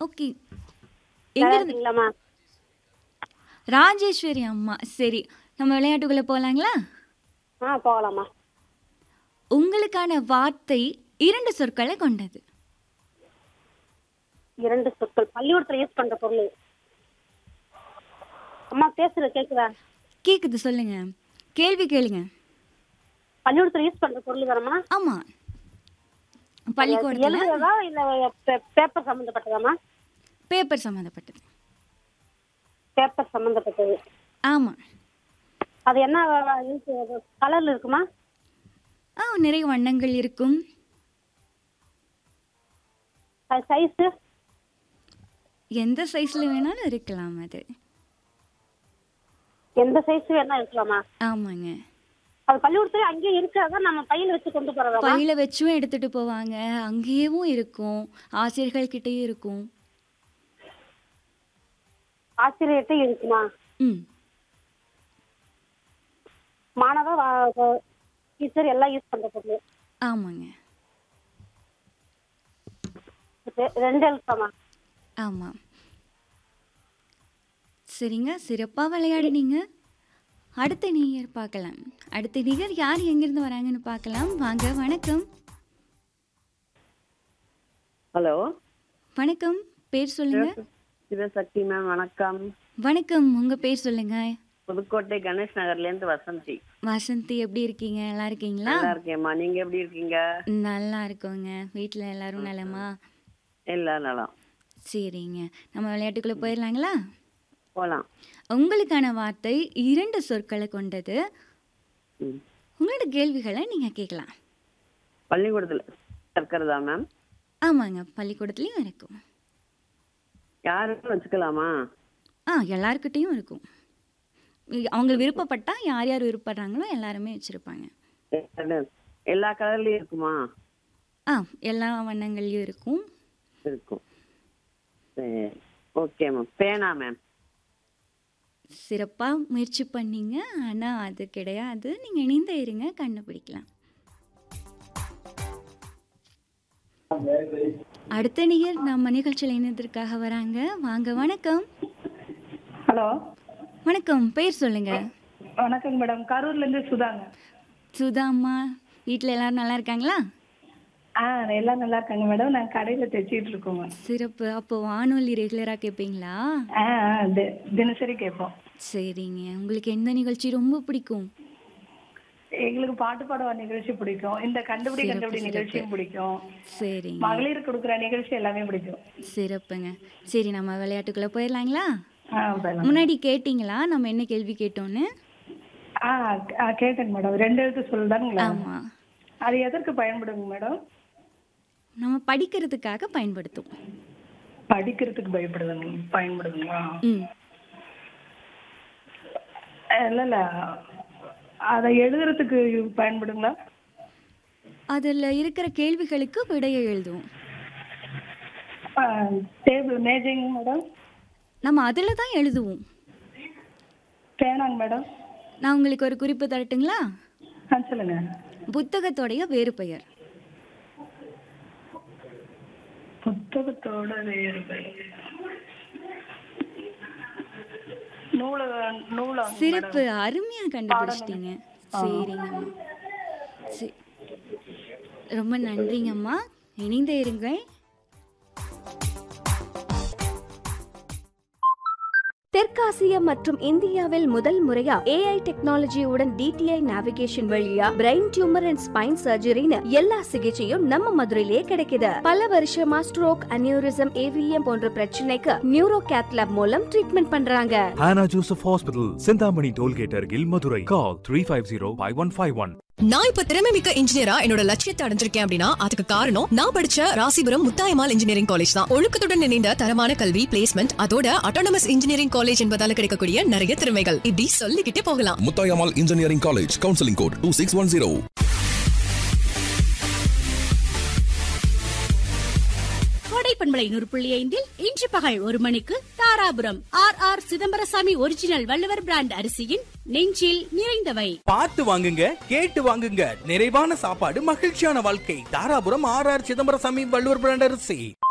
Okay நல்லா எங்கிருந்து இருக்கீங்களாம்மா ராஜேஸ்வரி அம்மா சரி நம்ம விளையாட்டுக்குள்ள போலாங்களா ஆ போகலாம்மா உங்களுக்கான வார்த்தை இரண்டு சொற்களை கொண்டது இரண்டு சொற்கள் பள்ளிக்கூடத்துல யூஸ் பண்ற பொருள் அம்மா பேசுறது கேக்குதா கேக்குது சொல்லுங்க கேள்வி கேளுங்க பள்ளிக்கூடத்துல யூஸ் பண்ற பொருள் தானம்மா ஆமா பள்ளிக்கூடத்துல எழுதுறதா இல்ல பேப்பர் சம்பந்தப்பட்டதாம்மா பேப்பர் சம்மந்தப்பட்டது பேப்பர் சம்பந்தப்பட்டது ஆமா அது என்ன கலர்ல இருக்குமா ஆ நிறைய வண்ணங்கள் இருக்கும் அது சைஸ் எந்த சைஸ்ல வேணாலும் இருக்கலாம் அது எந்த சைஸ் வேணா இருக்கலாமா ஆமாங்க அது பள்ளிக்கூடத்துல அங்கேயே இருக்காதா நம்ம பையில வச்சு கொண்டு போறதாமா பையில வச்சும் எடுத்துட்டு போவாங்க அங்கேயும் இருக்கும் ஆசிரியர்கள் கிட்டயும் இருக்கும் ஆசிரியர்கிட்ட இருக்குமா ம் மாணவர் டீச்சர் எல்லாம் யூஸ் பண்ற பொருள் ஆமாங்க ரெ- ரெண்டு எழுத்தாமா ஆமாம் சரிங்க சிறப்பாக விளையாடினீங்க அடுத்த நீயர் பார்க்கலாம் அடுத்த நிகர் யார் எங்கிருந்து வராங்கன்னு பார்க்கலாம் வாங்க வணக்கம் ஹலோ வணக்கம் பேர் சொல்லுங்க சிவசக்தி மேம் வணக்கம் வணக்கம் உங்க பேர் சொல்லுங்க புதுக்கோட்டை கணேஷ் நகர்ல இருந்து வசந்தி வசந்தி எப்படி இருக்கீங்க நல்லா இருக்கீங்களா நல்லா இருக்கேம்மா நீங்க எப்படி இருக்கீங்க நல்லா இருக்கோங்க வீட்டில் எல்லாரும் நலமா எல்லாம் நலம் சரிங்க நம்ம விளையாட்டுக்குள்ள போயிடலாங்களா போலாம் உங்களுக்கான வார்த்தை இரண்டு சொற்களை கொண்டது ம். உங்களோட கேள்விகளை நீங்க கேட்கலாம் பள்ளிக்கூடத்துல இருக்கிறதா மேம் ஆமாங்க பள்ளிக்கூடத்துலேயும் இருக்கும் யாருக்கும் வச்சுக்கலாமா ஆ எல்லாருக்கிட்டேயும் இருக்கும் இ- அவங்க விருப்பப்பட்டா யார் யார் விருப்பப்படுறாங்களோ எல்லாருமே வச்சுருப்பாங்க எல்லா- எல்லா கலர்லயும் இருக்குமா ஆ எல்லா வண்ணங்கள்லையும் இருக்கும் இருக்கும் சரி ஓகே மேம் பேனா மேம் சிறப்பாக முயற்சி பண்ணீங்க ஆனால் அது கிடையாது நீங்கள் இணைந்த இருங்க கண்டுபிடிக்கலாம் அடுத்த நிகழ் நம்ம நிகழ்ச்சியில் இணைந்ததற்காக வராங்க வாங்க வணக்கம் ஹலோ வணக்கம் பேர் சொல்லுங்க வணக்கங்க மேடம் கரூர்ல இருந்து சுதாங்க சுதா அம்மா வீட்டில் எல்லாரும் நல்லா இருக்காங்களா ஆ எல்லாம் நல்லா இருக்காங்க மேடம் நாங்க கடையில தைச்சிட்டு இருக்கோங்க சிறப்பு அப்போ வானொலி ரெகுலராக கேட்பீங்களா ஆ ஆ, தி- தினசரி கேட்போம் சரிங்க உங்களுக்கு எந்த நிகழ்ச்சி ரொம்ப பிடிக்கும் எங்களுக்கு பாட்டு பாடுவ நிகழ்ச்சி பிடிக்கும் இந்த கண்டுபிடி சிறப்பு, கண்டுபிடி சிறப்பு. நிகழ்ச்சியும் பிடிக்கும் சரிங்க மகளிர் கொடுக்குற நிகழ்ச்சி எல்லாமே பிடிக்கும் சிறப்புங்க சரி நம்ம விளையாட்டுக்குள்ளே போயிடலாங்களா ஆ போயிடலாம். முன்னாடி கேட்டிங்களா நம்ம என்ன கேள்வி கேட்டோன்னு ஆ ஆ, கேட்டேங்க மேடம் ரெண்டு எழுத்து சொல்லுதாங்களா ஆமாம் அது எதற்கு பயன்படுங்க மேடம் நம்ம படிக்கிறதுக்காக பயன்படுத்தும் படிக்கிறதுக்கு பயப்படுதுங்க பயன்படுதுங்களா ம் இல்ல இல்ல அதை எழுதுறதுக்கு பயன்படுங்களா அதில் இருக்கிற கேள்விகளுக்கு விடையை எழுதுவோம் டேபிள் மேஜைங்க மேடம் நம்ம அதில் தான் எழுதுவோம் பேனாங்க மேடம் நான் உங்களுக்கு ஒரு குறிப்பு தரட்டுங்களா ஆ சொல்லுங்க புத்தகத்தோடைய வேறு பெயர் புத்தகத்தோட வேறு பெயர். நூலக நூலகம் சிறப்பு அருமையாக கண்டுபிடிச்சிட்டீங்க சரிங்கம்மா சரி ரொம்ப நன்றிங்கம்மா இணைந்த இருங்கள் தெற்காசியா மற்றும் இந்தியாவில் முதல் முறையா ஏஐ டெக்னாலஜியுடன் டிடிஐ நேவிகேஷன் வழியா பிரெயின் டியூமர் அண்ட் ஸ்பைன் சர்ஜரின்னு எல்லா சிகிச்சையும் நம்ம மதுரையிலே கிடைக்குது பல வருஷமா ஸ்ட்ரோக் அனியூரிசம் ஏவிஎம் போன்ற பிரச்சனைக்கு நியூரோ கேத்லாப் மூலம் ட்ரீட்மெண்ட் பண்றாங்க Hannah Joseph Hospital, Sindhamani Tollgate Argil, Madurai. Call 350-5151. நான் இப்ப திறமை மிக்க இன்ஜினியரா என்னோட லட்சியத்தை அடைஞ்சிருக்கேன் அப்படின்னா அதுக்கு காரணம் நான் படிச்ச ராசிபுரம் முத்தாயமால் இன்ஜினியரிங் காலேஜ் தான் ஒழுக்கத்துடன் இணைந்த தரமான கல்வி பிளேஸ்மெண்ட் அதோட அட்டானமஸ் இன்ஜினியரிங் காலேஜ் என்பதால கிடைக்கக்கூடிய நிறைய திறமைகள் இப்படி சொல்லிக்கிட்டே போகலாம் Mutayamal Engineering College, Counseling Code 2610. கோடை பண்பலை நூறு புள்ளி ஐந்தில் இன்று பகல் ஒரு மணிக்கு Dharapuram R R Chidambarasamy original Valluvar brand அரிசியின் நெஞ்சில் நிறைந்தவை பார்த்து வாங்குங்க கேட்டு வாங்குங்க நிறைவான சாப்பாடு மகிழ்ச்சியான வாழ்க்கை Dharapuram R R Chidambarasamy Valluvar brand அரிசி